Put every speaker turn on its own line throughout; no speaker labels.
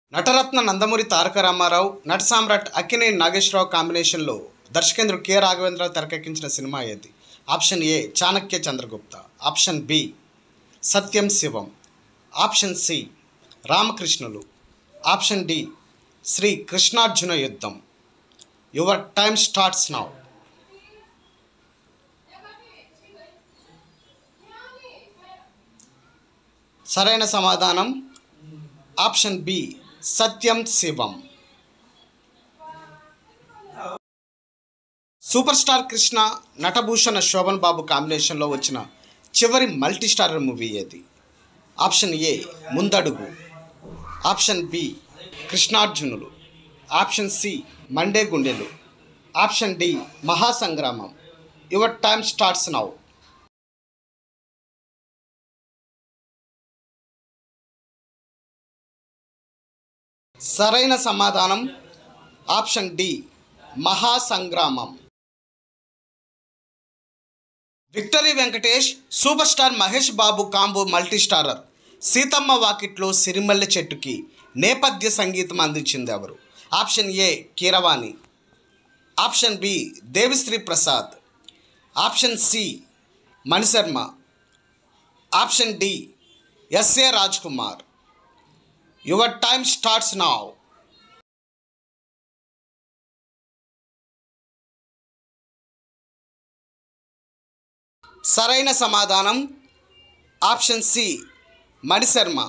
నటరత్న నందమూరి తారక రామారావు నట సామ్రాట్ అక్కినేని నాగేశ్వరరావు కాంబినేషన్లో దర్శకేంద్రుడు కె రాఘవేంద్రరావు తెరకెక్కించిన సినిమా ఏది option A Chanakya Chandragupta option B Satyam Shivam option C Ramakrishnulu option D Sri Krishnarjuna Yuddham your time starts now సరైన సమాధానం option B Satyam Shivam super star Krishna Natabhushana Sobhan Babu కాంబినేషన్లో వచ్చిన చివరి మల్టీ స్టారర్ మూవీ ఏది option A Mundadugu option B Krishnarjunulu option C Mande Gundelu option D Mahasangramam your time starts now సరైన సమాధానం option D Mahasangramam victory Venkatesh super star Mahesh బాబు combo multi starrer Seethamma Vakitlo Sirimalle చెట్టుకి నేపథ్య సంగీతం అందించింది ఎవరు option A Keeravani option B Devi Sri Prasad option C Manisharma option D S A Raj Kumar your time starts now సరైన సమాధానం option C Mani Sharma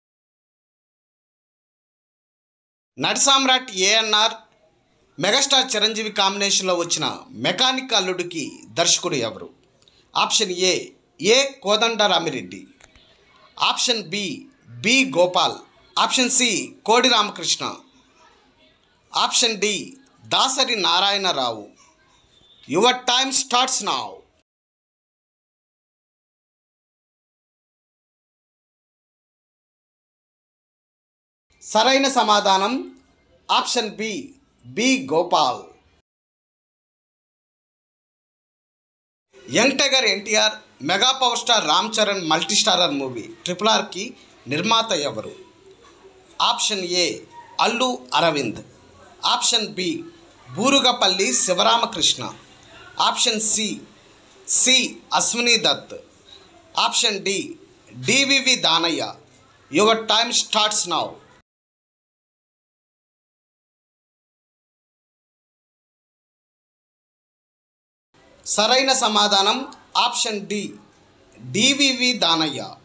నటి సామ్రాట్ ఏఎన్ఆర్ మెగాస్టార్ చిరంజీవి కాంబినేషన్లో వచ్చిన మెకానిక్ అల్లుడికి దర్శకుడు ఎవరు option A A Kodandarami Reddy option B B Gopal option C Kodi Ramakrishna option D Dasari Narayana Rao your time starts now సరైన సమాధానం option B B Gopal young tiger NTR mega power star Ram Charan multi starrer movie triple ఆర్కి నిర్మాత ఎవరు option A Allu Aravind option B Burugupalli Sivaramakrishna option C C Ashwini Dutt option D DVV Danayya your time starts now సరైన సమాధానం option D DVV Danayya